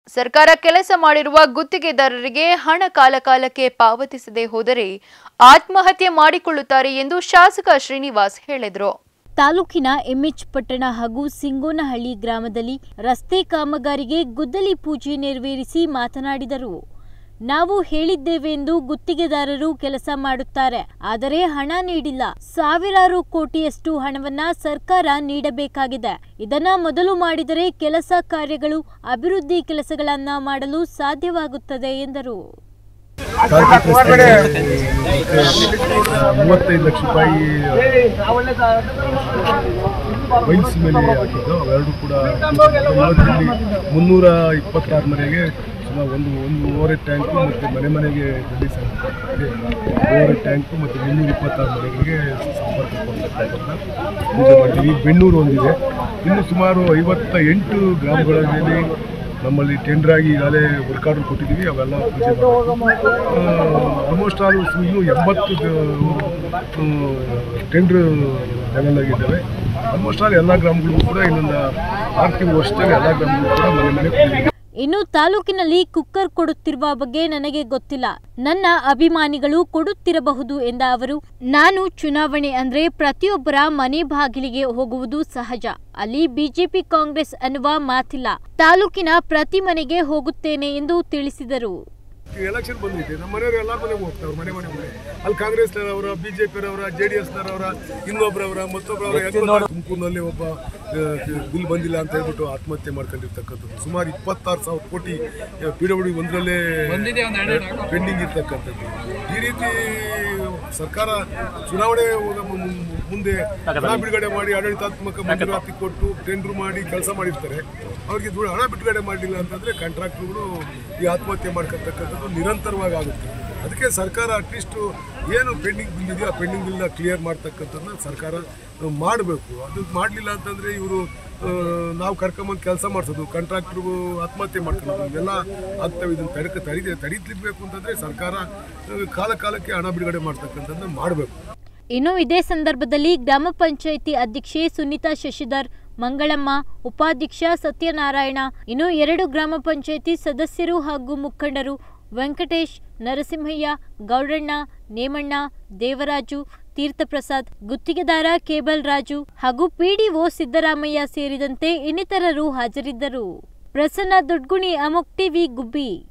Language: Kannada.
ಸರ್ಕಾರ ಕೆಲಸ ಮಾಡಿರುವ ಗುತ್ತಿಗೆದಾರರಿಗೆ ಹಣ ಕಾಲಕಾಲಕ್ಕೆ ಪಾವತಿಸದೆ ಹೋದರೆ ಆತ್ಮಹತ್ಯೆ ಮಾಡಿಕೊಳ್ಳುತ್ತಾರೆ ಎಂದು ಶಾಸಕ ಶ್ರೀನಿವಾಸ್ ಹೇಳಿದರು ತಾಲೂಕಿನ ಎಂಎಚ್ ಪಟ್ಟಣ ಹಾಗೂ ಸಿಂಗೋನಹಳ್ಳಿ ಗ್ರಾಮದಲ್ಲಿ ರಸ್ತೆ ಕಾಮಗಾರಿಗೆ ಗುದ್ದಲಿ ಪೂಜೆ ನೆರವೇರಿಸಿ ಮಾತನಾಡಿದರು ನಾವು ಹೇಳಿದ್ದೇವೆ ಎಂದು ಗುತ್ತಿಗೆದಾರರು ಕೆಲಸ ಮಾಡುತ್ತಾರೆ ಆದರೆ ಹಣ ನೀಡಿಲ್ಲ ಸಾವಿರಾರು ಕೋಟಿಯಷ್ಟು ಹಣವನ್ನ ಸರ್ಕಾರ ನೀಡಬೇಕಾಗಿದೆ ಇದನ್ನ ಮೊದಲು ಮಾಡಿದರೆ ಕೆಲಸ ಕಾರ್ಯಗಳು ಅಭಿವೃದ್ಧಿ ಕೆಲಸಗಳನ್ನ ಮಾಡಲು ಸಾಧ್ಯವಾಗುತ್ತದೆ ಎಂದರು ಮೂವತ್ತೈದು ಲಕ್ಷ ರೂಪಾಯಿ ವೈಲ್ಸ್ ಮೇಲೆ ಹಾಕಿದ್ದು ಅವೆರಡು ಕೂಡ ಇವತ್ತಿಲ್ಲಿ ಮುನ್ನೂರ ಇಪ್ಪತ್ತಾರು ಮನೆಗೆ ಸುಮಾರು ಒಂದು ಒಂದೂವರೆ ಟ್ಯಾಂಕು ಮತ್ತು ಮನೆ ಮನೆಗೆ ರಿಲೀಸ್ ಆಗಿದೆ ಒಂದೂವರೆ ಟ್ಯಾಂಕು ಮತ್ತು ಮುನ್ನೂರ ಇಪ್ಪತ್ತಾರು ಮನೆಗಳಿಗೆ ಸಂಪರ್ಕ ಕೊಡ್ತಕ್ಕಂಥ ಪೂಜೆ ಮಾಡಿದ್ದೀವಿ ಬೆಣ್ಣೂರು ಒಂದಿದೆ ಇನ್ನು ಸುಮಾರು ಐವತ್ತ ಎಂಟು ಗ್ರಾಮಗಳಲ್ಲಿ ನಮ್ಮಲ್ಲಿ ಟೆಂಡರ್ ಆಗಿ ಈಗಾಗಲೇ ವರ್ಕ್ ಆರ್ಡರ್ ಕೊಟ್ಟಿದ್ದೀವಿ ಅವೆಲ್ಲ ಪೂಜೆ ಆಲ್ಮೋಸ್ಟ್ ಆಲ್ ಇನ್ನೂ ಎಂಬತ್ತು ಟೆಂಡ್ರ್ ಲೆವೆಲ್ಲಾಗಿದ್ದಾವೆ ಆಲ್ಮೋಸ್ಟ್ ಆಲ್ ಎಲ್ಲ ಗ್ರಾಮಗಳಿಗೂ ಕೂಡ ಇನ್ನೊಂದು ಆರು ತಿಂಗಳು ವರ್ಷದಲ್ಲಿ ಎಲ್ಲ ಗ್ರಾಮಗಳಿಗೂ ಕೂಡ ಮನೆ ಮನೆ ಕುಡಿಲಿಕ್ಕೆ ಇನ್ನು ತಾಲೂಕಿನಲ್ಲಿ ಕುಕ್ಕರ್ ಕೊಡುತ್ತಿರುವ ಬಗ್ಗೆ ನನಗೆ ಗೊತ್ತಿಲ್ಲ ನನ್ನ ಅಭಿಮಾನಿಗಳು ಕೊಡುತ್ತಿರಬಹುದು ಎಂದ ಅವರು ನಾನು ಚುನಾವಣೆ ಅಂದ್ರೆ ಪ್ರತಿಯೊಬ್ಬರ ಮನೆ ಬಾಗಿಲಿಗೆ ಹೋಗುವುದು ಸಹಜ ಅಲ್ಲಿ ಬಿಜೆಪಿ ಕಾಂಗ್ರೆಸ್ ಅನ್ನುವ ಮಾತಿಲ್ಲ ತಾಲೂಕಿನ ಪ್ರತಿ ಮನೆಗೆ ಹೋಗುತ್ತೇನೆ ಎಂದು ತಿಳಿಸಿದರು ಎಲೆಕ್ಷನ್ ಬಂದೈತೆ ನಮ್ಮ ಮನೆಯವರು ಎಲ್ಲರ ಮನೆಗೆ ಹೋಗ್ತಾವ್ರು ಮನೆ ಮನೆ ಮನೆ ಅಲ್ಲಿ ಕಾಂಗ್ರೆಸ್ನವರ ಬಿ ಜೆ ಪಿರವರ ಜೆ ಡಿ ಎಸ್ನವರ ಇನ್ನೊಬ್ಬರವರ ಮತ್ತೊಬ್ಬರವರ ತುಮಕೂರಿನಲ್ಲಿ ಒಬ್ಬ ಬಿಲ್ ಬಂದಿಲ್ಲ ಅಂತ ಹೇಳ್ಬಿಟ್ಟು ಆತ್ಮಹತ್ಯೆ ಮಾಡ್ಕೊಂಡಿರ್ತಕ್ಕಂಥದ್ದು ಸುಮಾರು ಇಪ್ಪತ್ತಾರು ಸಾವಿರ ಕೋಟಿ ಪಿ ಡಬ್ಲ್ಯೂ ಒಂದರಲ್ಲೇ ಪೆಂಡಿಂಗ್ ಇರ್ತಕ್ಕಂಥದ್ದು ಈ ರೀತಿ ಸರ್ಕಾರ ಚುನಾವಣೆ ಹೋಗೋ ಮು- ಮುಂದೆ ಹಣ ಬಿಡುಗಡೆ ಮಾಡಿ ಆಡಳಿತಾತ್ಮಕ ಮಂಜೂರಾತಿ ಕೊಟ್ಟು ಟೆಂಡರ್ ಮಾಡಿ ಕೆಲಸ ಮಾಡಿರ್ತಾರೆ ಅವ್ರಿಗೆ ದುಡ್ಡು ಹಣ ಬಿಡುಗಡೆ ಮಾಡಲಿಲ್ಲ ಅಂತಂದ್ರೆ ಕಾಂಟ್ರಾಕ್ಟ್ರುಗಳು ಈ ಆತ್ಮಹತ್ಯೆ ಮಾಡ್ಕೊತಕ್ಕಂಥದ್ದು ನಿರಂತರವಾಗಿ ಆಗುತ್ತೆ ಅದಕ್ಕೆ ಸರ್ಕಾರ ಅಟ್ಲೀಸ್ಟ್ ಏನು ಪೆಂಡಿಂಗ್ ಬಿಲ್ ಇದೆಯೋ ಆ ಪೆಂಡಿಂಗ್ ಬಿಲ್ನ ಕ್ಲಿಯರ್ ಮಾಡ್ತಕ್ಕಂಥದ್ದನ್ನ ಸರ್ಕಾರ ಮಾಡಬೇಕು ಅದು ಮಾಡಲಿಲ್ಲ ಅಂತಂದರೆ ಇವರು ನಾವು ಕರ್ಕೊಂಬಂದು ಕೆಲಸ ಮಾಡಿಸೋದು ಕಾಂಟ್ರಾಕ್ಟ್ರಿಗೂ ಆತ್ಮಹತ್ಯೆ ಮಾಡ್ಕೊಳ್ಳೋದು ಇವೆಲ್ಲ ಆಗ್ತವೆ ಇದನ್ನು ತಡೆಕ ತಡಿ ತಡೀತಿರ್ಬೇಕು ಅಂತಂದರೆ ಸರ್ಕಾರ ಆ, ಕಾಲ ಕಾಲಕ್ಕೆ ಹಣ ಬಿಡುಗಡೆ ಮಾಡ್ತಕ್ಕಂಥದ್ದನ್ನ ಮಾಡಬೇಕು ಇನ್ನು ಇದೇ ಸಂದರ್ಭದಲ್ಲಿ ಗ್ರಾಮ ಪಂಚಾಯಿತಿ ಅಧ್ಯಕ್ಷೆ ಸುನೀತಾ ಶಶಿಧರ್ ಮಂಗಳಮ್ಮ ಉಪಾಧ್ಯಕ್ಷ ಸತ್ಯನಾರಾಯಣ ಇನ್ನು ಎರಡು ಗ್ರಾಮ ಪಂಚಾಯಿತಿ ಸದಸ್ಯರು ಹಾಗೂ ಮುಖಂಡರು ವೆಂಕಟೇಶ್ ನರಸಿಂಹಯ್ಯ ಗೌಡಣ್ಣ ನೇಮಣ್ಣ ದೇವರಾಜು ತೀರ್ಥಪ್ರಸಾದ್ ಗುತ್ತಿಗೆದಾರ ಕೇಬಲ್ ರಾಜು ಹಾಗೂ ಪಿಡಿಒ ಸಿದ್ದರಾಮಯ್ಯ ಸೇರಿದಂತೆ ಇನ್ನಿತರರು ಹಾಜರಿದ್ದರು ಪ್ರಸನ್ನ ದೊಡ್ಗುಣಿ ಅಮೋಕ್ ಟಿವಿ ಗುಬ್ಬಿ